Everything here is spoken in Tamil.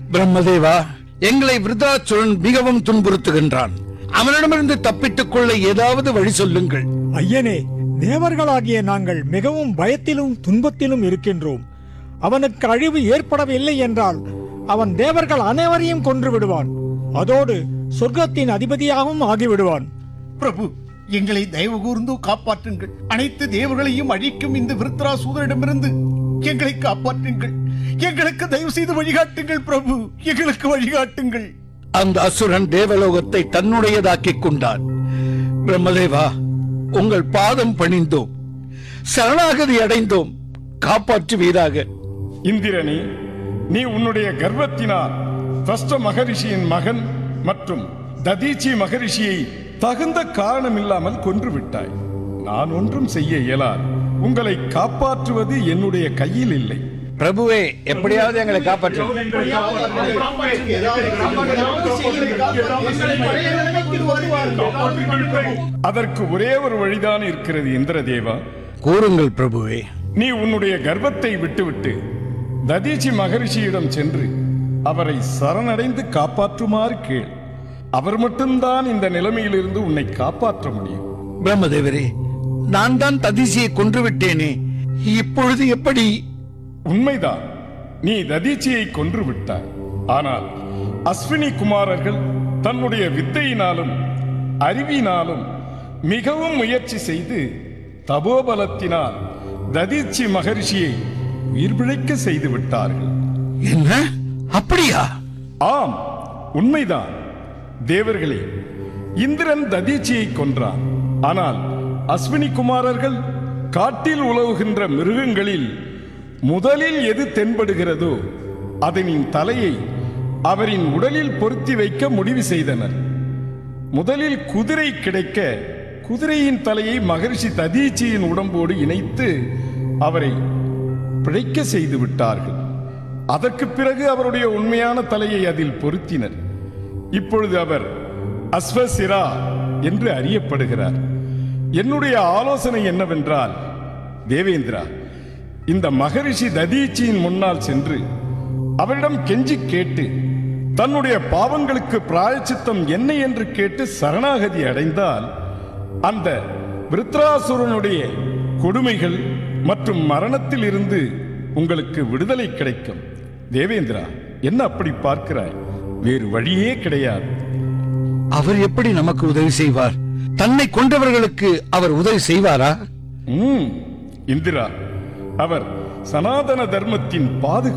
பிரம்மதேவா எங்களை விருதாச்சுரன் மிகவும் துன்புறுத்துகின்றான் அவனிடமிருந்து தப்பித்துக் கொள்ள ஏதாவது வழி சொல்லுங்கள் ஐயனே தேவர்களாகிய நாங்கள் மிகவும் பயத்திலும் துன்பத்திலும் இருக்கின்றோம் அவனுக்கு அழிவு ஏற்படவில்லை என்றால் அவன் தேவர்கள் அனைவரையும் கொன்று விடுவான் அதோடு சொர்க்கத்தின் அதிபதியாகவும் ஆகிவிடுவான் பிரபு எங்களை தயவு கூர்ந்து காப்பாற்றுங்கள் அனைத்து தேவர்களையும் அழிக்கும் இந்த விருத்ராசூதரிடமிருந்து எங்களை காப்பாற்றுங்கள் எங்களுக்கு தயவு செய்து வழிகாட்டுங்கள் பிரபு எங்களுக்கு வழிகாட்டுங்கள் அந்த அசுரன் தேவலோகத்தை தன்னுடையதாக்கிக் கொண்டான் பிரம்மதேவா உங்கள் பாதம் பணிந்தோம் சரணாகதி அடைந்தோம் காப்பாற்றுவீராக இந்திரனே நீ உன்னுடைய கர்வத்தினால் தஷ்ட மகரிஷியின் மகன் மற்றும் ததீச்சி மகரிஷியை தகுந்த காரணமில்லாமல் கொன்று விட்டாய் நான் ஒன்றும் செய்ய இயலாது உங்களை காப்பாற்றுவது என்னுடைய கையில் இல்லை பிரபுவே எப்படியாவது எங்களை காப்பாற்று அதற்கு ஒரே ஒரு வழிதான் இருக்கிறது இந்திரதேவா கூறுங்கள் பிரபுவே நீ உன்னுடைய கர்வத்தை விட்டுவிட்டு ததீச்சி மகரிஷியிடம் சென்று அவரை சரணடைந்து காப்பாற்றுமாறு கேள் அவர் மட்டும்தான் இந்த நிலைமையிலிருந்து உன்னை காப்பாற்ற முடியும் பிரம்மதேவரே நான் தான் ததிசியை கொன்று விட்டேனே இப்பொழுது எப்படி உண்மைதான் நீ ததீச்சியை கொன்று விட்டாய் ஆனால் அஸ்வினி குமாரர்கள் தன்னுடைய வித்தையினாலும் அறிவினாலும் மிகவும் முயற்சி செய்து தபோபலத்தினால் ததீச்சி மகரிஷியை உயிர் பிழைக்க செய்து விட்டார்கள் என்ன அப்படியா ஆம் உண்மைதான் தேவர்களே இந்திரன் ததீச்சியை கொன்றான் ஆனால் அஸ்வினி குமாரர்கள் காட்டில் உலவுகின்ற மிருகங்களில் முதலில் எது தென்படுகிறதோ அதனின் தலையை அவரின் உடலில் பொருத்தி வைக்க முடிவு செய்தனர் முதலில் குதிரை கிடைக்க குதிரையின் தலையை மகரிஷி ததீச்சியின் உடம்போடு இணைத்து அவரை பிழைக்க செய்து விட்டார்கள் அதற்கு பிறகு அவருடைய உண்மையான தலையை அதில் பொருத்தினர் இப்பொழுது அவர் அஸ்வசிரா என்று அறியப்படுகிறார் என்னுடைய ஆலோசனை என்னவென்றால் தேவேந்திரா இந்த மகரிஷி ததீச்சியின் முன்னால் சென்று அவரிடம் கெஞ்சி கேட்டு தன்னுடைய பாவங்களுக்கு பிராயச்சித்தம் என்ன என்று கேட்டு சரணாகதி அடைந்தால் அந்த விருத்ராசுரனுடைய கொடுமைகள் மற்றும் மரணத்தில் இருந்து உங்களுக்கு விடுதலை கிடைக்கும் தேவேந்திரா என்ன அப்படி பார்க்கிறாய் வேறு வழியே கிடையாது அவர் எப்படி நமக்கு உதவி செய்வார் தன்னை கொண்டவர்களுக்கு அவர் உதவி செய்வாரா ம், இந்திரா அவர் சனாதன தர்மத்தின் பாதுகாப்பு